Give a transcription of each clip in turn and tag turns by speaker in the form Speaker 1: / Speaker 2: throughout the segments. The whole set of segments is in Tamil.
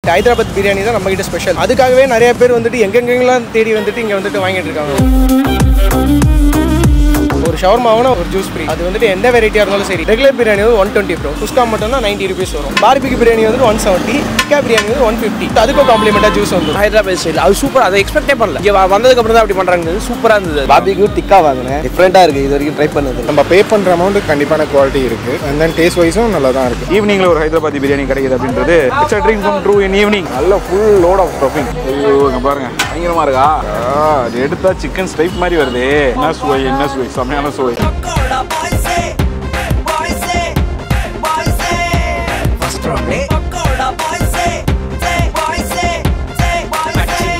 Speaker 1: ஹைதராபாத் பிரியாணி தான் நம்ம கிட்ட ஸ்பெஷல் அதுக்காகவே நிறைய பேர் வந்துட்டு எங்கெங்கெல்லாம் தேடி வந்துட்டு இங்கே வந்துட்டு வாங்கிட்டு இருக்காங்க ஒரு ஷவர்மா வாங்கினா ஒரு ஜூஸ் ஃப்ரீ அது வந்துட்டு எந்த வெரைட்டியாக இருந்தாலும் சரி ரெகுலர் பிரியாணி வந்து ஒன் டுவெண்ட்டி ப்ரோ குஸ்கா மட்டும் தான் நைன்ட்டி ருபீஸ் வரும் பார்பிக்கு பிரியாணி வந்து ஒன் செவன்ட்டி டிக்கா பிரியாணி வந்து ஒன் ஃபிஃப்டி அதுக்கும் காம்ப்ளிமெண்ட்டாக ஜூஸ் வந்து
Speaker 2: ஹைதராபாத் ஸ்டைல் அது சூப்பர் அதை எக்ஸ்பெக்டே பண்ணல இங்கே வந்ததுக்கு அப்புறம் தான் அப்படி பண்றாங்க சூப்பரா இருந்தது
Speaker 3: பாபிக்கு டிக்கா வாங்கினேன் டிஃப்ரெண்ட்டாக இருக்குது இது வரைக்கும் ட்ரை பண்ணது
Speaker 4: நம்ம பே பண்ணுற அமௌண்ட் கண்டிப்பான குவாலிட்டி இருக்கு அண்ட் தென் டேஸ்ட் வைஸும் நல்லா தான் இருக்கு
Speaker 5: ஈவினிங்ல ஒரு ஹைதராபாதி பிரியாணி கிடைக்குது அப்படின்றது it's a dream come true in evening நல்ல ஃபுல் லோட் ஆஃப் ஸ்டஃபிங் ஐயோ இங்க பாருங்க பயங்கரமா இருக்கா ஆ, அது எடுத்தா சிக்கன் ஸ்டைப் மாதிரி வருதே என்ன சுவை என்ன சுவை செம்மையான சுவை
Speaker 6: Pakoda boys say, boys say, boys say. First round eh? Pakoda boys say, say, boys say, say, boys say.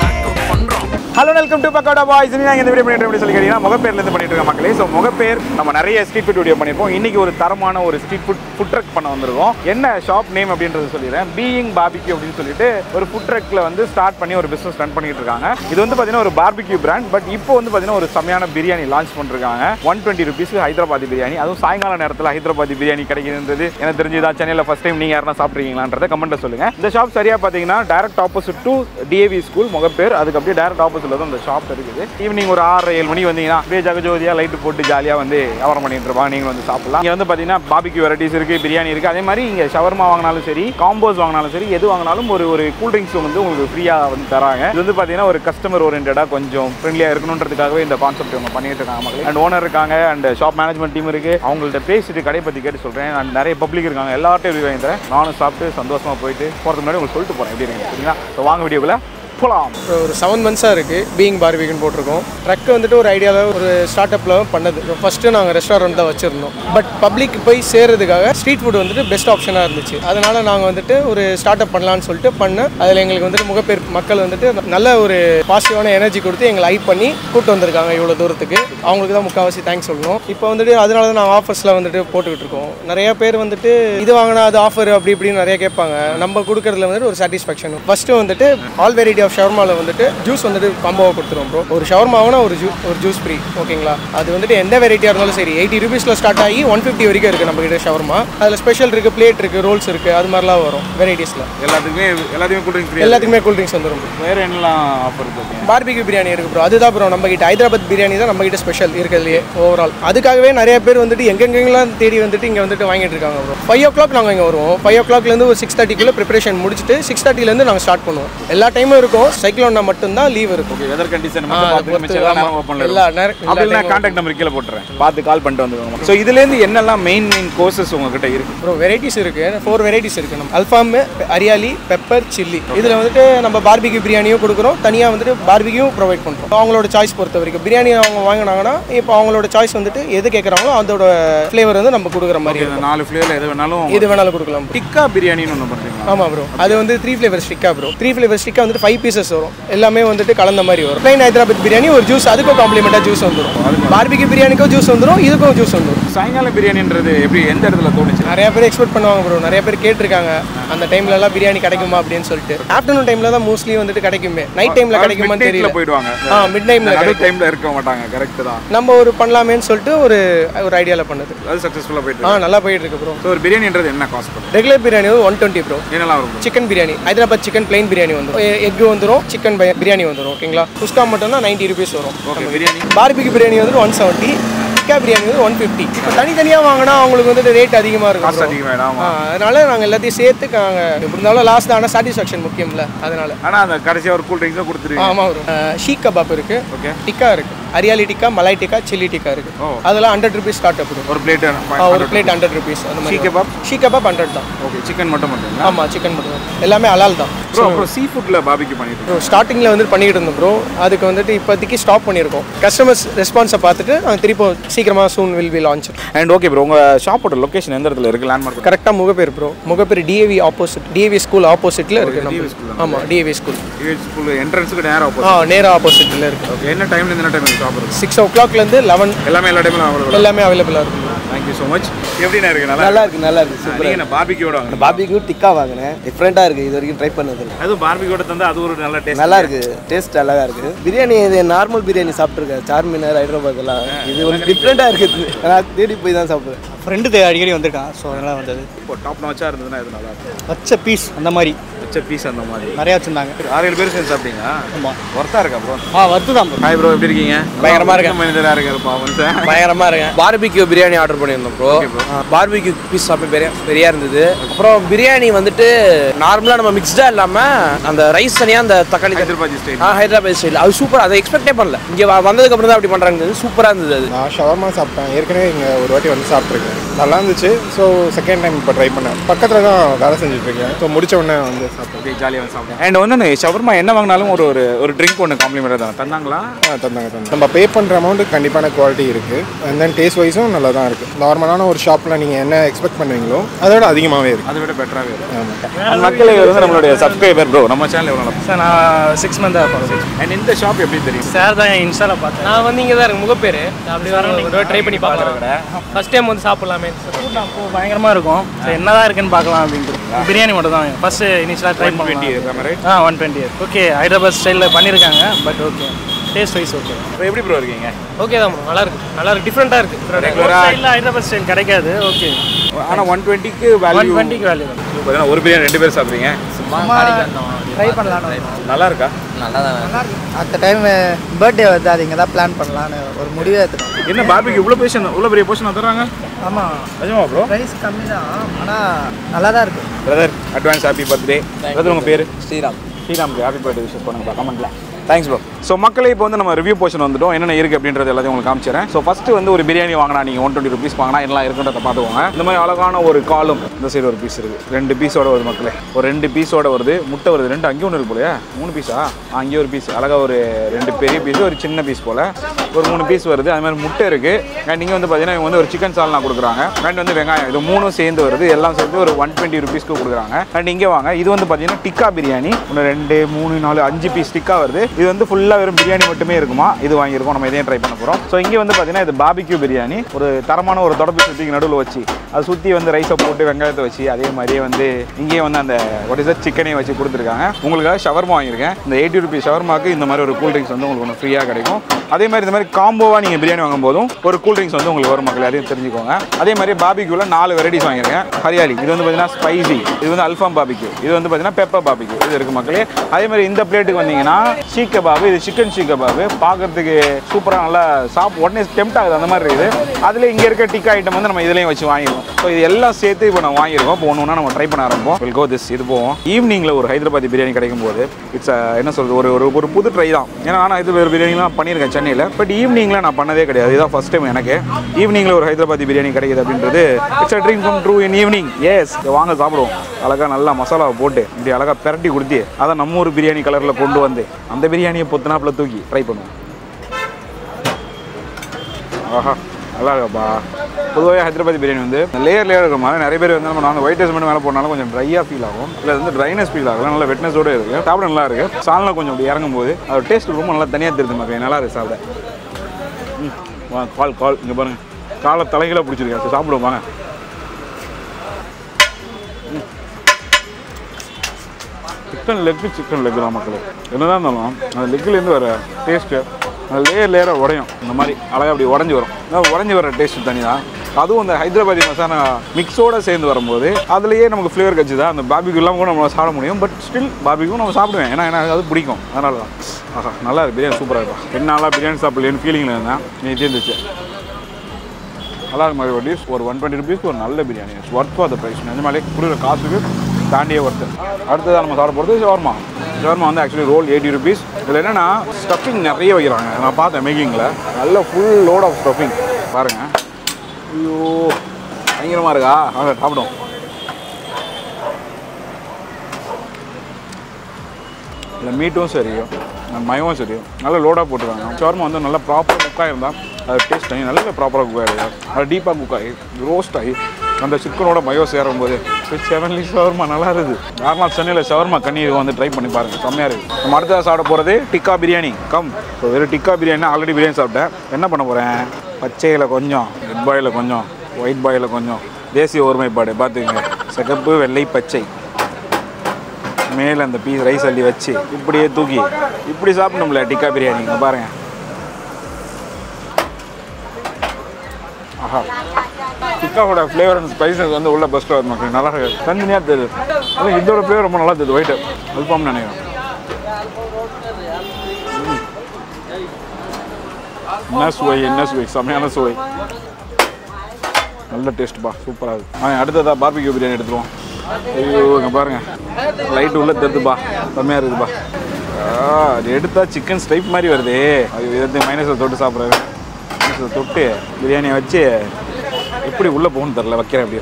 Speaker 5: Hello welcome to Pakoda boys நாங்கள் இந்த வீடியோ பண்ணிட்டு எப்படி சொல்லி கேட்டீங்கன்னா முகப்பேர்லேருந்து பண்ணிட்டு இருக்க மக்களே ஸோ முகப்பேர் நம்ம நிறைய ஸ்ட்ரீட் ஃபுட் வீடியோ பண்ணியிருப்போம் இன்னைக்கு ஒரு தரமான ஒரு ஸ்ட்ரீட் ஃபுட் ஃபுட் ட்ரக் பண்ண வந்திருக்கோம் என்ன ஷாப் நேம் அப்படின்றது சொல்லிடுறேன் பீயிங் பார்பிக்யூ அப்படின்னு சொல்லிட்டு ஒரு ஃபுட் ட்ரக்கில் வந்து ஸ்டார்ட் பண்ணி ஒரு பிஸ்னஸ் ரன் பண்ணிட்டு இருக்காங்க இது வந்து பார்த்தீங்கன்னா ஒரு பார்பிக்யூ பிராண்ட் பட் இப்போ வந்து பார்த்தீங்கன்னா ஒரு செமையான பிரியாணி லான்ச் பண்ணிருக்காங்க ஒன் டுவெண்ட்டி ருபீஸ்க்கு ஹைதராபாத் பிரியாணி அதுவும் சாயங்கால நேரத்தில் ஹைதராபாத் பிரியாணி கிடைக்குதுன்றது எனக்கு தெரிஞ்சுதான் சென்னையில் ஃபஸ்ட் டைம் நீங்கள் யாரா சாப்பிட்றீங்களான்றத கமெண்ட்டில் சொல்லுங்க இந்த ஷாப் சரியாக பார்த்தீங்கன்னா direct opposite to D A V school Mogappair அதுக்கு அப்படியே டேரக்ட் ஆப்போசிட்ல தான் இந்த ஷாப் இருக்குது ஈவினிங் ஒரு ஆறு ஏழு மணி வந்தீங்கன்னா அப்படியே ஜகஜோதியாக லைட்டு போட்டு ஜாலியாக வந்து வியாபாரம் பண்ணிட்டு இருப்பாங்க நீங்களும் வந்து சாப்பிடலாம் இங்கே வந்து பார்த்தீங்கன்னா பாபிக்கு வெரைட்டிஸ் இருக்குது பிரியாணி இருக்குது அதே மாதிரி இங்கே ஷவர்மா வாங்கினாலும் சரி காம்போஸ் வாங்கினாலும் சரி எது வாங்கினாலும் ஒரு ஒரு கூல் ட்ரிங்க்ஸ் வந்து உங்களுக்கு ஃப்ரீயாக வந்து தராங்க இது வந்து பார்த்தீங்கன்னா ஒரு கஸ்டமர் ஓரியன்டாக கொஞ்சம் ஃப்ரெண்ட்லியாக இருக்கணுன்றதுக்காகவே இந்த கான்செப்ட் இவங்க பண்ணிட்டு இருக்காங்க மக்களே அண்ட் ஓனர் இருக்காங்க அண்ட் ஷாப் மேனேஜ்மெண்ட் டீம் இருக்குது அவங்கள்ட்ட பேசிட்டு கடை பற்றி கேட்டு சொல்கிறேன் அண்ட் நிறைய பப்ளிக் இருக்காங்க எல்லார்ட்டையும் ரிவ்யூ வாங்கி தரேன் நானும் சாப்பிட்டு சந்தோஷமாக போயிட்டு போகிறதுக்கு முன்னாடி உங்களுக்கு சொல்லிட்டு போகிறேன் எப்படி இருக்கு சரிங்களா ஸோ வாங்க வீடியோக்குள்ள போகலாம்
Speaker 1: ஒரு செவன் மந்த்ஸாக இருக்குது பீயிங் பார்பிக்குன்னு போட்டிருக்கோம் ட்ரக் வந்துட்டு ஒரு ஐடியாவில் ஒரு ஸ்டார்ட் அப்பில் பண்ணது ஃபஸ்ட்டு நாங்கள் ரெஸ்டாரண்ட் தான் வச்சுருந்தோம் பட் பப்ளிக் போய் சேர்றதுக்காக ஸ்ட்ரீட் ஃபுட் வந்துட்டு பெஸ்ட் ஆப்ஷனாக இருந்துச்சு அதனால் நாங்கள் வந்துட்டு ஒரு ஸ்டார்ட் அப் பண்ணலான்னு சொல்லிட்டு பண்ணேன் அதில் எங்களுக்கு வந்துட்டு முகப்பேர் மக்கள் வந்துட்டு நல்ல ஒரு பாசிட்டிவான எனர்ஜி கொடுத்து எங்களை ஹைப் பண்ணி கூப்பிட்டு வந்திருக்காங்க இவ்வளோ தூரத்துக்கு அவங்களுக்கு தான் முக்கால்வாசி தேங்க்ஸ் சொல்லணும் இப்போ வந்துட்டு அதனால தான் நாங்கள் ஆஃபர்ஸில் வந்துட்டு போட்டுக்கிட்டு இருக்கோம் நிறைய பேர் வந்துட்டு இது வாங்கினா அது ஆஃபர் அப்படி இப்படின்னு நிறைய கேட்பாங்க நம்ம கொடுக்கறதுல வந்துட்டு ஒரு சாட்டிஸ்ஃபேக்ஷன் ஃபஸ்ட்டு வந்துட்டு ஆல் வெரைட்டி ஆஃப் ஷவர்மாவில் வந்துட்டு ஜூஸ் வந்துட்டு காம்போவாக கொடுத்துருவோம் ப்ரோ ஒரு ஷவர்மா வாங்கினா ஒரு ஜூ ஒரு ஜூஸ் ஃப்ரீ ஓகேங்களா அது வந்துட்டு எந்த வெரைட்டியாக இருந்தாலும் சரி எயிட்டி ருபீஸில் ஸ்டார்ட் ஆகி ஒன் ஃபிஃப்டி வரைக்கும் இருக்குது நம்ம கிட்ட ஷவர்மா அதில் ஸ்பெஷல் இருக்குது பிளேட் இருக்குது ரோல்ஸ் இருக்குது அது மாதிரிலாம் வரும் வெரைட்டிஸில்
Speaker 5: எல்லாத்துக்குமே எல்லாத்தையுமே கூல் ட்ரிங்க்ஸ்
Speaker 1: எல்லாத்துக்குமே கூல் ட்ரிங்க்ஸ் வந்துடும்
Speaker 5: வேறு என்னலாம் ஆஃபர் இருக்கு
Speaker 1: பார்பிக்யூ பிரியாணி இருக்கு ப்ரோ அதுதான் ப்ரோ நம்ம கிட்ட ஹைதராபாத் பிரியாணி தான் நம்ம கிட்ட ஸ்பெஷல் இருக்கிறதுலையே ஓவரால் அதுக்காகவே நிறைய பேர் வந்துட்டு எங்கெங்கெல்லாம் தேடி வந்துட்டு இங்கே வந்துட்டு வாங்கிட்டு இருக்காங்க ப்ரோ ஃபைவ் ஓ கிளாக் நாங்கள் இங்கே வருவோம் ஃபைவ் ஓ கிளாக்லேருந்து ஒரு சிக்ஸ் தேர்ட்டிக்குள்ளே ப்ரிப்பரேஷன் முடிச்சுட்டு சிக்ஸ் தேர்ட்டிலேருந்து நாங்கள் ஸ்டார்ட் பண்ணுவோம் எல்லா டைமும் இருக்கும் சைக்ளோன்னா மட்டும்தான் லீவ் இருக்கும்
Speaker 5: ஓகே வெதர் கண்டிஷன்
Speaker 1: ஆ,
Speaker 5: மட்டும்
Speaker 1: அது
Speaker 5: பார்த்து
Speaker 1: பொறுத்து
Speaker 5: மிச்சம் எல்லாம்
Speaker 1: ஆமா.
Speaker 5: ஓப்பன்ல
Speaker 1: எல்லா
Speaker 5: இருக்கும்
Speaker 1: நேரம் எல்லா
Speaker 5: அப்படின்னா
Speaker 1: time
Speaker 5: கான்டாக்ட் நம்பர் கீழே போட்டுறேன் பார்த்து கால் பண்ணிட்டு வந்துருவாங்க ஸோ இதுலேருந்து என்னெல்லாம் மெயின் மெயின் கோர்சஸ் உங்ககிட்ட இருக்கு
Speaker 1: ப்ரோ வெரைட்டிஸ் இருக்கு ஃபோர் வெரைட்டிஸ் இருக்கு நம்ம அல்ஃபாம் அரியாலி பெப்பர் சில்லி இதில் வந்துட்டு நம்ம பார்பிக்யூ பிரியாணியும் கொடுக்குறோம் தனியாக வந்துட்டு பார்பிக்யூ ப்ரொவைட் பண்ணுறோம் அவங்களோட சாய்ஸ் பொறுத்த வரைக்கும் பிரியாணி அவங்க வாங்கினாங்கன்னா இப்போ அவங்களோட சாய்ஸ் வந்துட்டு எது கேட்குறாங்களோ அதோட ஃப்ளேவர் வந்து நம்ம கொடுக்குற மாதிரி
Speaker 5: இந்த
Speaker 1: இருக்கும்
Speaker 5: நாலு ஃப்ளேவரில் எது வேணாலும்
Speaker 1: எது வேணாலும் கொடுக்கலாம்
Speaker 5: டிக்கா பிரியாணின்னு ஒன்று பண்ணுறீங்களா
Speaker 1: ஆமாம் ப்ரோ அது வந்து த்ரீ ஃப்ளேவர் ஸ்டிக்கா ப்ரோ த்ரீ ஃப்ளேவர் ஸ்டிக்கா வந்துட்டு ஃபைவ் பீசஸ் வரும் எல்லாமே வந்துட்டு கலந்த மாதிரி வரும் ப்ளைன் ஹைதராபாத் பிரியாணி ஒரு ஜூஸ் அதுக்கும் காம்ப்ளிமெண்ட்டாக ஜூஸ் வந்துடும் பார்பிக்யூ பிரியாணிக்கும் ஜூஸ் வந்துடும் இதுக்கும் ஜூஸ் வந்துடும்
Speaker 5: சாயங்காலம் பிரியாணின்றது எப்படி எந்த இடத்துல தோணுச்சு
Speaker 1: நிறைய பேர் எக்ஸ்பெக்ட் பண்ணுவாங்க ப்ரோ நிறைய பேர் கேட்டிருக்காங்க அந்த டைம்ல எல்லாம் பிரியாணி கிடைக்குமா அப்படின்னு சொல்லிட்டு ஆஃப்டர்நூன் டைம்ல தான் மோஸ்ட்லி வந்துட்டு கிடைக்குமே நைட் டைம்ல கிடைக்குமான்னு
Speaker 5: Midnight-ல
Speaker 1: தெரியல
Speaker 5: போயிடுவாங்க
Speaker 1: ஆ மிட் டைம்ல
Speaker 5: நடு
Speaker 1: கிடைக்கும்
Speaker 5: டைமில் இருக்க மாட்டாங்க கரெக்ட் தான்
Speaker 1: நம்ம ஒரு பண்ணலாமேன்னு சொல்லிட்டு ஒரு ஒரு ஐடியால பண்ணது
Speaker 5: அது சக்ஸஸ்ஃபுல்லாக போயிட்டு
Speaker 1: ஆ நல்லா போயிட்டு இருக்கு ப்ரோ
Speaker 5: ஸோ ஒரு பிரியாணின்றது என்ன காஸ்ட் பண்ணும்
Speaker 1: ரெகுலர் பிரியாணி வந்து ஒன் டுவெண்ட்டி ப்ரோ
Speaker 5: என்னெல்லாம் வரும்
Speaker 1: chicken biryani Hyderabad chicken plain biryani வந்துடும் எக் வந்துடும் சிக்கன் பிரியாணி வந்துடும் ஓகேங்களா குஸ்கா மட்டும் தான் நைன்ட்டி ருபீஸ் வரும்
Speaker 5: ஓகே பிரியாணி
Speaker 1: பார்பிக்கு பிரியாணி வந்துட்டு ஒன் செவன்ட்டி டிக்கா பிரியாணி வந்து ஒன் ஃபிஃப்டி இப்போ தனித்தனியாக வாங்கினா அவங்களுக்கு வந்துட்டு ரேட் அதிகமாக இருக்கும்
Speaker 5: காஸ்ட்
Speaker 1: bro.
Speaker 5: அதிகமாகிடும்
Speaker 1: ஆ, அதனால நாங்கள் எல்லாத்தையும் சேர்த்து நாங்கள் எப்படி இருந்தாலும் லாஸ்ட் ஆனால் சாட்டிஸ்ஃபேக்ஷன் முக்கியம்ல அதனால
Speaker 5: ஆனால் அந்த கடைசியாக ஒரு கூல் ட்ரிங்க்ஸும் கொடுத்துருவீங்க
Speaker 1: ஆமாம் வரும் ஷீக் கபாப் இருக்கு
Speaker 5: ஓகே
Speaker 1: டிக்கா இருக்கு அரியாலி டிக்கா மலாய் டிக்கா சில்லி டிக்கா இருக்கு
Speaker 5: ஓ.
Speaker 1: அதெல்லாம் ஹண்ட்ரட் ருபீஸ் ஸ்டார்ட் அப்
Speaker 5: ஒரு பிளேட்
Speaker 1: ஒரு பிளேட் ஹண்ட்ரட் ருபீஸ் அந்த மாதிரி
Speaker 5: Sheikh kebab?
Speaker 1: Seekh kebab hundred தான்
Speaker 5: ஓகே சிக்கன் மட்டும் பண்ணுறீங்களா
Speaker 1: ஆமாம் சிக்கன் மட்டும் தான். எல்லாமே அலால் தான்
Speaker 5: ப்ரோ அப்புறம் சீ ஃபுட்டில் பாபிக்கு பண்ணிட்டு
Speaker 1: ப்ரோ ஸ்டார்டிங்கில் வந்துட்டு பண்ணிக்கிட்டு இருந்தோம் ப்ரோ அதுக்கு வந்துட்டு இப்போதைக்கு ஸ்டாப் பண்ணியிருக்கோம் கஸ்டமர்ஸ் ரெஸ்பான்ஸை பார்த்துட்டு நாங்கள் திருப்பி சீக்கிரமாக soon will be launch
Speaker 5: and okay bro உங்கள் ஷாப்போட லொகேஷன் எந்த இடத்துல இருக்குது லேண்ட்மார்க்
Speaker 1: கரெக்டாக Mogappair bro Mogappair DAV opposite DAV school ஆப்போசிட்டில் இருக்குது நம்ம ஆமாம் டிஏவி ஸ்கூல்
Speaker 5: ஸ்கூல் என்ட்ரன்ஸுக்கு நேரம்
Speaker 1: ஆ நேராக ஆப்போசிட்டில் இருக்குது
Speaker 5: ஓகே என்ன டைம்ல என்ன டைம் ஷாப் இருக்கு
Speaker 1: சிக்ஸ் ஓ கிளாக்லேருந்து லெவன்
Speaker 5: எல்லாமே எல்லா டைமும் அவைலபிள்
Speaker 1: எல்லாமே அவைலபிளாக இருக்கும்
Speaker 5: தேங்க்யூ ஸோ மச் எப்படிண்ணா இருக்கு நல்லா
Speaker 3: நல்லா இருக்கு நல்லா இருக்கு
Speaker 5: நீங்கள் என்ன பார்பிக்யூட வாங்க
Speaker 3: பாபிக்கு டிக்கா வாங்கினேன் டிஃப்ரெண்ட்டாக இருக்குது இது வரைக்கும் ட்ரை பண்ணது இல்ல.
Speaker 5: அதுவும் பார்பிக்யூட தந்தா அது ஒரு நல்ல டேஸ்ட்
Speaker 3: நல்லா இருக்கு டேஸ்ட் அழகா இருக்கு பிரியாணி இது நார்மல் பிரியாணி சாப்பிட்ருக்கேன் சார்மினார் ஹைதராபாத் எல்லாம் இது வந்து டிஃப்ரெண்ட்டாக இருக்குது நான் தேடி போய் தான் சாப்பிட்றேன்
Speaker 7: ஃப்ரெண்டு அடிக்கடி வந்திருக்கான் ஸோ அதனால் வந்தது
Speaker 5: இப்போ டாப் நாச்சா இருந்ததுன்னா இது நல்லா இருக்கும்
Speaker 7: வச்ச பீஸ் அந்த மாதிரி
Speaker 5: வச்ச பீஸ் அந்த மாதிரி
Speaker 1: நிறையா வச்சுருந்தாங்க
Speaker 5: ஆறு ஏழு பேர் சேர்ந்து சாப்பிட்டீங்க
Speaker 1: ஆமாம்
Speaker 5: ஒர்த்தா இருக்கா ப்ரோ
Speaker 1: ஆ வருத்து தான்
Speaker 5: ஹாய் ப்ரோ எப்படி இருக்கீங்க
Speaker 2: பயங்கரமா இருக்கேன்.
Speaker 5: மனிதராக இருக்காருப்பா மனுஷன்
Speaker 2: பயங்கரமா இருக்கேன் பார்பிக்யூ பிரியாணி ஆர்டர் பண்ணியிருந்தோம் ப்ரோ பார்பிக்யூ பீஸ் சாப்பிட்டு பெரிய பெரியா இருந்தது அப்புறம் பிரியாணி வந்துட்டு நார்மலா நம்ம மிக்ஸ்டா இல்லாம அந்த ரைஸ் தனியா அந்த தக்காளி தனி-
Speaker 5: ஹைதராபாத் ஸ்டைல்
Speaker 2: ஆ ஹைதராபாத் ஸ்டைல் அது சூப்பர் அதை எக்ஸ்பெக்டே பண்ணல இங்க வ- வந்ததுக்கு அப்புறம் தான் அப்படி பண்றாங்க சூப்பரா இருந்தது அது
Speaker 4: நான் ஷவர்மா சாப்பிட்டேன் ஏற்கனவே இங்கே ஒரு வாட்டி வந்து சாப்பிட்ருக்கேன் நல்லா இருந்துச்சு ஸோ செகண்ட் டைம் இப்போ ட்ரை பண்ணேன் பக்கத்தில் தான் வேலை செஞ்சுட்டு இருக்கேன் ஸோ முடிச்ச உடனே வந்து சாப்பிட்டேன்
Speaker 5: ஓகே ஜாலியாக வந்து சாப்பிட்டேன் அண்ட் வந்து ஷவர்மா என்ன வாங்கினாலும் ஒரு ஒரு ஒரு ட்ரிங்க் ஒன்று காம்ப்ளிமெண்ட் தான் தந்தாங்களா
Speaker 4: ஆ, தந்தாங்க தந்தாங்க நம்ம பே பண்ணுற அமௌண்ட்டு கண்டிப்பான குவாலிட்டி இருக்குது அண்ட் தென் டேஸ்ட் வைஸும் நல்லா தான் இருக்குது நார்மலான ஒரு ஷாப்பில் நீங்கள் என்ன எக்ஸ்பெக்ட் பண்ணுவீங்களோ அதோட அதிகமாகவே இருக்குது
Speaker 5: அதை விட பெட்டராகவே இருக்கும் மக்கள் வந்து நம்மளுடைய சப்ஸ்கிரைபர் ப்ரோ நம்ம சேனல் எவ்வளோ
Speaker 1: சார் நான் சிக்ஸ் மந்த்தாக பார்க்குறேன்
Speaker 5: அண்ட் இந்த ஷாப் எப்படி தெரியும்
Speaker 1: சார் தான் என் இன்ஸ்டாவில் பார்த்தேன் நான் வந்து இங்கே தான் இருக்கு முகப்பேர் அப்படி வர ட்ரை பண்ணி பார்க்குறேன் ஃபர்ஸ்ட் டைம் வந்து சாப்பிட்லாமே பயங்கரமாக இருக்கும் சரி என்னதான் இருக்குன்னு பார்க்கலாம் அப்படின்ட்டு பிரியாணி மட்டும் தான் ஃபர்ஸ்ட் இனிஷியலாக ட்ரை
Speaker 5: டுவெண்ட்டி
Speaker 1: பண்ணி
Speaker 5: கேமரா
Speaker 1: ஆ ஒன் டுவெண்ட்டி ஓகே ஹைதராபாத் ஸ்டைலில் பண்ணியிருக்காங்க but okay taste wise okay
Speaker 5: இப்போ எப்படி ப்ரோ இருக்கீங்க
Speaker 1: ஓகே தான் bro. நல்லா இருக்கு நல்லா இருக்கு டிஃப்ரெண்ட்டாக இருக்கு
Speaker 5: Regular-ஆ-
Speaker 1: ஸ்டைலில் ஹைதராபாத் ஸ்டைல் கிடைக்காது ஓகே
Speaker 5: ஆனால் ஒன் டுவெண்ட்டிக்கு
Speaker 1: ஒன்
Speaker 5: வேல்யூ
Speaker 1: டுவெண்ட்டிக்கு வேல்யூ தான்
Speaker 5: பார்த்தீங்கன்னா ஒரு பிரியாணி ரெண்டு பேர் சாப்பிட்றீங்க
Speaker 7: ட்ரை பண்ணலான்னு
Speaker 5: நல்லா இருக்கா
Speaker 7: அடுத்த டைம் பர்த்டே வருது அது இங்கே தான் பிளான் பண்ணலான்னு ஒரு முடிவே எடுத்துட்டோம்
Speaker 5: என்ன பார்பிக்கு இவ்வளோ பேஷன் இவ்வளோ பெரிய போர்ஷன் தர்றாங்க
Speaker 7: ஆமாம்
Speaker 5: நிஜமா ப்ரோ
Speaker 7: ப்ரைஸ் கம்மி தான் ஆனால் நல்லா தான் இருக்குது
Speaker 5: brother advance happy birthday brother உங்கள் பேர்
Speaker 2: ஸ்ரீராம்
Speaker 5: ஸ்ரீராம்க்கு ஹாப்பி பர்த்டே விஷஸ் பண்ணுங்க கமெண்ட்ல தேங்க்ஸ் ப்ரோ ஸோ மக்களே இப்போ வந்து நம்ம ரிவ்யூ போர்ஷன் வந்துட்டோம் என்னென்ன இருக்குது அப்படின்றது எல்லாத்தையும் உங்களுக்கு காமிச்சிறேன் ஸோ ஃபஸ்ட்டு வந்து ஒரு பிரியாணி வாங்கினா நீங்கள் ஒன் டுவெண்ட்டி ருபீஸ் வாங்கினா எல்லாம் இருக்குன்றத பார்த்துக்கோங்க இந்த மாதிரி அழகான ஒரு காலும் இந்த சைடு ஒரு பீஸ் இருக்குது ரெண்டு பீஸோட வருது மக்களே ஒரு ரெண்டு பீஸோட வருது முட்டை வருது ரெண்டு அங்கேயும் ஒன்று இருக்கு போலயே மூணு பீஸா அங்கேயும் ஒரு பீஸ் அழகாக ஒரு ரெண்டு பெரிய பீஸ் ஒரு சின்ன பீஸ் போல் ஒரு மூணு பீஸ் வருது அது மாதிரி முட்டை இருக்குது அண்ட் நீங்கள் வந்து பார்த்தீங்கன்னா இவங்க வந்து ஒரு சிக்கன் சால்னா கொடுக்குறாங்க அண்ட் வந்து வெங்காயம் இது மூணும் சேர்ந்து வருது எல்லாம் சேர்ந்து ஒரு ஒன் டுவெண்ட்டி ருபீஸ்க்கு கொடுக்குறாங்க அண்ட் இங்கே வாங்க இது வந்து பார்த்தீங்கன்னா டிக்கா பிரியாணி ஒன்று ரெண்டு மூணு நாலு அஞ்சு பீஸ் டிக்கா வருது இது வந்து ஃபுல்லாக வெறும் பிரியாணி மட்டுமே இருக்குமா இது வாங்கியிருக்கோம் நம்ம இதையும் ட்ரை பண்ண போகிறோம் ஸோ இங்கே வந்து பார்த்தீங்கன்னா இது பாபிக்யூ பிரியாணி ஒரு தரமான ஒரு தொடப்பு சுற்றிக்கு நடுவில் வச்சு அது சுற்றி வந்து ரைஸை போட்டு வெங்காயத்தை வச்சு அதே மாதிரியே வந்து இங்கேயே வந்து அந்த what is that சிக்கனையும் வச்சு கொடுத்துருக்காங்க உங்களுக்காக ஷவர்மா வாங்கியிருக்கேன் இந்த எயிட்டி ருபீஸ் ஷவர்மாக்கு இந்த மாதிரி ஒரு கூல் ட்ரிங்க்ஸ் வந்து உங்களுக்கு ஒன்று ஃப்ரீயாக கிடைக்கும் அதே மாதிரி இந்த மாதிரி காம்போவாக நீங்கள் பிரியாணி வாங்கும் போதும் ஒரு கூல் ட்ரிங்க்ஸ் வந்து உங்களுக்கு வரும் மக்கள் அதையும் தெரிஞ்சுக்கோங்க அதே மாதிரி பாபிக்யூல நாலு வெரைட்டிஸ் வாங்கியிருக்கேன் ஹரியாலி இது வந்து பார்த்தீங்கன்னா ஸ்பைசி இது வந்து அல்ஃபாம் பாபிக்யூ இது வந்து பார்த்தீங்கன்னா பெப்பர் பாபிக்யூ இது இருக்கு மக்களே அதே மாதிரி இந்த பிளேட்டுக்கு வந்தீங்கன்னா ஷீக் கபாபு இது சிக்கன் ஷீக் கபாபு பார்க்கறதுக்கு சூப்பராக நல்லா சாப் உடனே டெம்ட் ஆகுது அந்த மாதிரி இருக்குது அதில் இங்கே இருக்க டிக்கா ஐட்டம் வந்து நம்ம இதுலேயும் வச்சு வாங்கிடுவோம் ஸோ இது எல்லாம் சேர்த்து இப்போ நம்ம வாங்கியிருக்கோம் இப்போ ஒன்று ஒன்றா நம்ம ட்ரை பண்ண ஆரம்பிப்போம் வில் கோ திஸ் இது போவோம் ஈவினிங்கில் ஒரு ஹைதராபாத் பிரியாணி கிடைக்கும் போது இட்ஸ் என்ன சொல்கிறது ஒரு ஒரு ஒரு புது ட்ரை தான் ஏன்னா நான் ஹைதராபாத் பிரியாணிலாம் பண்ணியிருக்கேன் சென்னையில் பட் ஈவினிங்கில் நான் பண்ணதே கிடையாது இதுதான் ஃபஸ்ட் டைம் எனக்கு ஈவினிங்கில் ஒரு ஹைதராபாத் பிரியாணி கிடைக்குது அப்படின்றது it's a dream from true in evening yes வாங்க சாப்பிடுவோம் அழகாக நல்லா மசாலாவை போட்டு இப்படி அழகாக பிரட்டி கொடுத்து அதை நம்ம ஒரு பிரியாணி கலரில் கொண்டு வந்து அந்த பிரியாணியை பொத்துனாப்பில் தூக்கி ட்ரை பண்ணுவோம் ஆஹா நல்லா இருக்கப்பா பொதுவாக ஹைதராபாத் பிரியாணி வந்து லேயர் லேயர் இருக்கிற மாதிரி நிறைய பேர் வந்து நம்ம நாங்கள் ஒயிட் ரைஸ் மட்டும் மேலே போனாலும் கொஞ்சம் ட்ரையாக ஃபீல் ஆகும் இல்லை வந்து ட்ரைனஸ் ஃபீல் ஆகலாம் நல்லா வெட்னஸோடு இருக்குது சாப்பிட நல்லா இருக்குது சால்னா கொஞ்சம் அப்படி இறங்கும் போது அதோட டேஸ்ட் ரொம்ப நல்லா தனியாக தெரியுது மக்கள் நல்லா இருக்குது சாப்பிட ம் வா கால் கால் இங்கே பாருங்கள் காலை தலைகளாக பிடிச்சிருக்கேன் சரி, சாப்பிடுவோம் வாங்க சிக்கன் லெக்கு சிக்கன் லெக் தான் மக்களே என்னதான் இருந்தாலும் அந்த லெக்கிலேருந்து வர டேஸ்ட்டு அந்த லேயர் லேயராக உடையும் இந்த மாதிரி அழகாக அப்படி உடஞ்சி வரும் அதாவது உடஞ்சி வர டேஸ்ட் தனி தான் அதுவும் அந்த ஹைதராபாதி மசாலா மிக்ஸோட சேர்ந்து வரும்போது அதுலேயே நமக்கு ஃப்ளேவர் கிடச்சிதா அந்த பாபிக்கு இல்லாமல் கூட நம்ம சாப்பிட முடியும் பட் ஸ்டில் பாபிக்கும் நம்ம சாப்பிடுவேன் ஏன்னா எனக்கு அது பிடிக்கும் அதனால தான் ஆஹா நல்லா இருக்கு பிரியாணி சூப்பராக இருக்கும் ரெண்டு நாளாக பிரியாணி சாப்பிடலன்னு ஃபீலிங்கில் இருந்தேன் நீ இருந்துச்சு நல்லா இருக்கு மாதிரி ஒரு ஒரு ஒன் டுவெண்ட்டி ருபீஸ்க்கு ஒரு நல்ல biryani worth for the price நிஜமாலே கொடுக்குற காசுக்கு தாண்டியே ஒர்த்து அடுத்ததாக நம்ம சாப்பிட போகிறது ஷவர்மா ஷவர்மா வந்து ஆக்சுவலி ரோல் எயிட்டி ருபீஸ் இதில் என்னென்னா ஸ்டஃபிங் நிறைய வைக்கிறாங்க நான் பார்த்தேன் மேக்கிங்கில் நல்ல ஃபுல் லோட் ஆஃப் ஸ்டஃபிங் பாருங்கள் ஐயோ பயங்கரமாக இருக்கா வாங்க சாப்பிடும் இல்லை மீட்டும் சரி மயமும் சரி நல்ல லோடாக போட்டுருக்காங்க ஷவர்மா வந்து நல்லா ப்ராப்பர் குக்காக இருந்தால் அது டேஸ்ட் ஆகி நல்ல ப்ராப்பராக குக் ஆகிடுது அது டீப்பாக குக் ஆகி ரோஸ்ட் ஆகி அந்த சிக்கனோட மயோ சேரும்போது செவன்லி ஷவர்மா நல்லா இருக்குது நார்மல் சென்னையில் ஷவர்மா கண்ணி வந்து ட்ரை பண்ணி பாருங்கள் செம்மையாக இருக்குது நம்ம அடுத்ததாக சாப்பிட போகிறது டிக்கா பிரியாணி கம் ஸோ வெறும் டிக்கா பிரியாணி ஆல்ரெடி பிரியாணி சாப்பிட்டேன் என்ன பண்ண போகிறேன் பச்சையில் கொஞ்சம் ரெட் பாயில் கொஞ்சம் ஒயிட் பாயில் கொஞ்சம் தேசிய ஒருமைப்பாடு பார்த்துக்கங்க சிகப்பு வெள்ளை பச்சை மேலே அந்த பீஸ் ரைஸ் அள்ளி வச்சு இப்படியே தூக்கி இப்படி சாப்பிடணும்ல டிக்கா பிரியாணி இங்க பாருங்க ஆஹா டிக்காவோட ஃப்ளேவர் அண்ட் ஸ்பைசஸ் வந்து உள்ள பெஸ்ட்டாக இருக்கும் மக்கள் நல்லா இருக்கு தனியாக தெரியுது அது இதோட ஃப்ளேவர் ரொம்ப நல்லா இருந்தது ஒயிட்டு அல்பாம்னு நினைக்கிறேன் ம். என்ன சுவை என்ன சுவை செமையான சுவை நல்ல டேஸ்ட்பா சூப்பராக இருக்கு ஆ அடுத்ததா பார்பிக்யூ பிரியாணி எடுத்துருவோம் ஐயோ இங்கே பாருங்க லைட் உள்ள தெரிதுப்பா செம்மையாக இருக்குதுப்பா ஆ, அது எடுத்தா சிக்கன் ஸ்ட்ரைப் மாதிரி வருதே ஐயோ எடுத்து மைனஸில் தொட்டு சாப்பிட்றாரு மைனஸில் தொட்டு பிரியாணியை வச்சு எப்படி உள்ளே போகணும்னு தெரில வைக்கிறேன் அப்படியே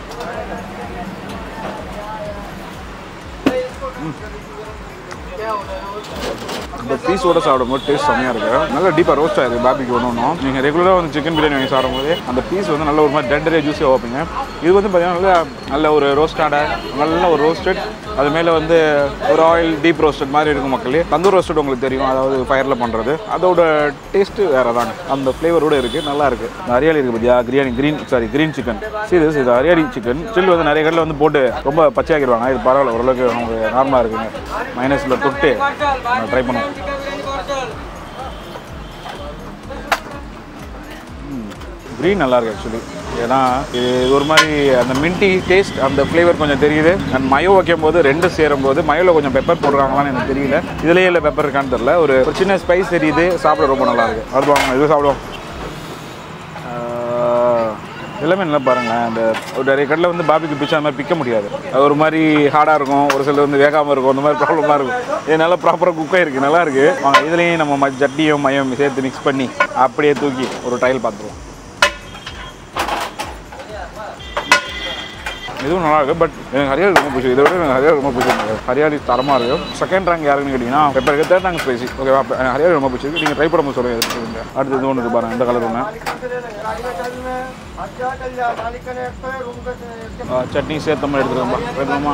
Speaker 5: இந்த பீஸோட சாப்பிடும்போது டேஸ்ட் செம்மையாக இருக்கு நல்ல டீப்பாக ரோஸ்ட் ஆயிருக்கு பாபிக்கு ஒன்று ஒன்றும் நீங்கள் ரெகுலராக வந்து சிக்கன் பிரியாணி வாங்கி சாப்பிடும்போது அந்த பீஸ் வந்து நல்ல ஒரு மாதிரி டெண்டரே ஜூஸியாக வைப்பீங்க இது வந்து பார்த்தீங்கன்னா நல்ல நல்ல ஒரு ரோஸ்டாட நல்ல ஒரு ரோஸ்டட் அது மேலே வந்து ஒரு ஆயில் டீப் ரோஸ்டட் மாதிரி இருக்கும் மக்களே தந்தூர் ரோஸ்டட் உங்களுக்கு தெரியும் அதாவது ஃபயரில் பண்ணுறது அதோட டேஸ்ட்டு வேறு தாங்க அந்த ஃப்ளேவரோட இருக்குது நல்லா இருக்குது இந்த ஹரியாலி இருக்குது பார்த்தியா biryani green sorry green chicken serious இது ஹரியாலி சிக்கன் சில்லு வந்து நிறைய கடையில் வந்து போட்டு ரொம்ப பச்சையாக்கிடுவாங்க இது பரவாயில்ல ஓரளவுக்கு நமக்கு நார்மலாக இருக்குங்க மைனஸில் தொட்டு ட்ரை பண்ணுவோம் க்ரீன் நல்லா இருக்கு ஆக்சுவலி ஏன்னா இது ஒரு மாதிரி அந்த மின்டி டேஸ்ட் அந்த ஃப்ளேவர் கொஞ்சம் தெரியுது அண்ட் மயோ வைக்கும் போது ரெண்டு சேரும் போது மயோவில் கொஞ்சம் பெப்பர் போடுறாங்களான்னு எனக்கு தெரியல இதுலேயே இல்லை பெப்பர் இருக்கான்னு தெரியல ஒரு ஒரு சின்ன ஸ்பைஸ் தெரியுது சாப்பிட ரொம்ப நல்லா இருக்கு அடுத்து வாங்க இது சாப்பிடுவோம் ஆஹ், எல்லாமே நல்லா பாருங்களேன் அந்த ஒரு நிறைய கடையில் வந்து பாபிக்கு பிச்சை அந்த மாதிரி பிக்க முடியாது அது ஒரு மாதிரி ஹார்டாக இருக்கும் ஒரு சில வந்து வேகாமல் இருக்கும் அந்த மாதிரி ப்ராப்ளமாக இருக்கும் இது நல்லா ப்ராப்பராக குக் ஆயிருக்கு நல்லா இருக்கு வாங்க இதுலேயும் நம்ம ம- சட்னியும் மயம் சேர்த்து மிக்ஸ் பண்ணி அப்படியே தூக்கி ஒரு டைல் பார்த்துருவோம் இதுவும் நல்லா இருக்கு பட் எனக்கு ஹரியாலி ரொம்ப பிடிச்சி இதை விட எனக்கு ஹரியாலி ரொம்ப பிடிச்சிருக்கு ஹரியாலி தரமாக இருக்கு செகண்ட் ரேங்க் யாருன்னு கேட்டிங்கன்னா பெப்பருக்கு தேர்ட் ரேங்க் ஸ்பைசி ஓகேவா அப்ப எனக்கு ஹரியாலி ரொம்ப பிடிச்சிருக்கு நீங்கள் ட்ரை பண்ணும்போது சொல்லுங்க எது சொல்லுங்க அடுத்து இது ஒன்று இருக்கு பாருங்க இந்த கலர் ஒன்று ஆ, சட்னி சேர்த்த மாதிரி எடுத்துக்கோமா எடுத்துக்கோமா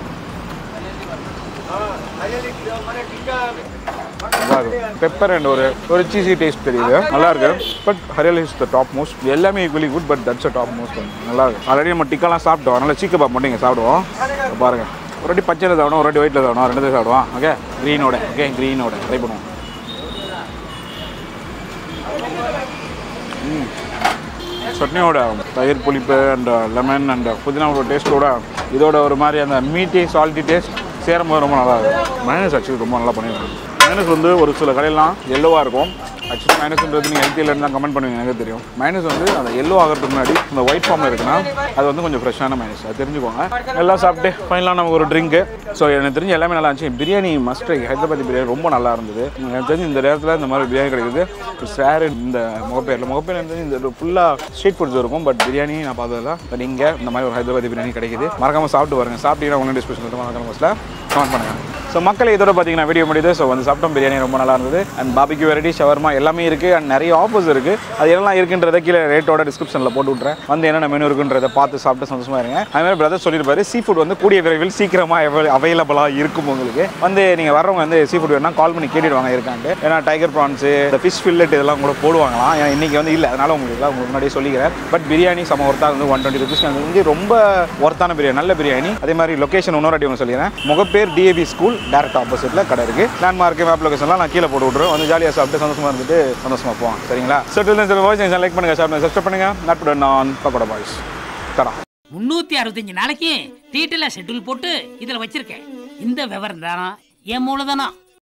Speaker 5: பெப்பர் அண்ட் ஒரு ஒரு சீசி டேஸ்ட் தெரியுது நல்லா இருக்கு but hariyali is the top most எல்லாமே equally good but that's a top most நல்லா இருக்கு ஆல்ரெடி நம்ம டிக்காலாம் சாப்பிட்டோம் அதனால சீக்க பாப் மட்டும் இங்கே சாப்பிடுவோம் இப்ப பாருங்க ஒரு வாட்டி பச்சையில் சாப்பிடுவோம் ஒரு வாட்டி ஒயிட்டில் சாப்பிடுவோம் ரெண்டு சாப்பிடுவோம் ஓகே க்ரீனோட ஓகே க்ரீனோட ட்ரை பண்ணுவோம் ம். சட்னியோட தயிர் புளிப்பு அண்ட் லெமன் அண்ட் புதினாவோட டேஸ்ட்டோட இதோட ஒரு மாதிரி அந்த மீட்டி சால்ட்டி டேஸ்ட் சேரும்போது ரொம்ப நல்லா இருக்கும் மைனஸ் ஆக்சுவலி ரொம்ப நல்லா பண்ணிடுவாங்க மைனஸ் வந்து ஒரு சில கடையெல்லாம் எல்லோவாக இருக்கும் ஆக்சுவலி மைனஸ்ன்றது நீங்கள் ஹெல்த்தி இல்லைன்னு தான் கமெண்ட் பண்ணுவீங்க எனக்கு தெரியும் மைனஸ் வந்து அந்த எல்லோ ஆகிறதுக்கு முன்னாடி இந்த ஒயிட் ஃபார்மில் இருக்குன்னா அது வந்து கொஞ்சம் ஃப்ரெஷ்ஷான மைனஸ் அது தெரிஞ்சுக்கோங்க எல்லாம் சாப்பிட்டு ஃபைனலாக நமக்கு ஒரு ட்ரிங்க்கு ஸோ எனக்கு தெரிஞ்சு எல்லாமே நல்லா இருந்துச்சு பிரியாணி மஸ்ட் ஹைதராபாத் பிரியாணி ரொம்ப நல்லா இருந்தது எனக்கு தெரிஞ்சு இந்த நேரத்தில் இந்த மாதிரி பிரியாணி கிடைக்குது சார் இந்த முகப்பேரில் முகப்பேர் வந்து இந்த ஃபுல்லாக ஸ்ட்ரீட் ஃபுட்ஸ் இருக்கும் பட் பிரியாணி நான் பார்த்ததில்ல பட் இங்கே இந்த மாதிரி ஒரு ஹைதராபாத் பிரியாணி கிடைக்குது மறக்காம சாப்பிட்டு பாருங்க சாப்பிட்டீங்கன்னா ஒன்றும் டிஸ்கஸ் பண்ணிட்டு மறக்காம பஸ்ஸில் கமெண்ட் பண்ணுங்க ஸோ மக்கள் இதோட பார்த்தீங்கன்னா வீடியோ முடியுது ஸோ வந்து சாப்பிட்டோம் பிரியாணி ரொம்ப நல்லா இருந்தது அண்ட் பாபிக்கு வெரைட்டி ஷவர்மா எல்லாமே இருக்குது அண்ட் நிறைய ஆஃபர்ஸ் இருக்குது அது எல்லாம் இருக்குன்றத கீழே ரேட்டோட டிஸ்கிரிப்ஷனில் போட்டு விட்றேன் வந்து என்னென்ன மெனு இருக்குன்றதை பார்த்து சாப்பிட்டு சந்தோஷமா இருங்க அது மாதிரி பிரதர் சொல்லியிருப்பாரு சீ ஃபுட் வந்து கூடிய விரைவில் சீக்கிரமாக அவைலபிளாக இருக்கும் உங்களுக்கு வந்து நீங்கள் வர்றவங்க வந்து சீ ஃபுட் வேணா கால் பண்ணி கேட்டுடுவாங்க இருக்கான்ட்டு ஏன்னா டைகர் ப்ரான்ஸு இந்த ஃபிஷ் ஃபில்லட் இதெல்லாம் கூட போடுவாங்களாம் ஏன்னா இன்னைக்கு வந்து இல்லை அதனால உங்களுக்கு எல்லாம் உங்களுக்கு முன்னாடியே சொல்லிக்கிறேன் பட் பிரியாணி சம ஒர்த்தாக வந்து ஒன் டுவெண்ட்டி ருபீஸ் வந்து ரொம்ப ஒர்த்தான பிரியாணி நல்ல பிரியாணி அதே மாதிரி லொகேஷன் இன்னொரு வாட்டி ஒன்று சொல்லிடுறேன் முகப்பேர் டிஏபி ஸ்கூல் டேரக்ட் ஆப்போசிட்டில் கடை இருக்குது லேண்ட்மார்க் மேப் லொகேஷன்லாம் நான் கீழே போட்டு விட்ருவேன் வந்து ஜாலியாக சாப்பிட்டு சந்தோஷமாக இருந்துட்டு சந்தோஷமாக போவாங்க சரிங்களா சட்டில் சில வாய்ஸ் லைக் பண்ணுங்கள் சாப்பிடுங்க சப்ஸ்கிரைப் பண்ணுங்கள் நட்புடன் நான் பக்கோட பாய்ஸ் தரா
Speaker 8: முன்னூத்தி அறுபத்தஞ்சு நாளைக்கு டீட்டெயிலாக ஷெட்யூல் போட்டு இதில் வச்சிருக்கேன் இந்த விவரம் தானா என் மூலதனம்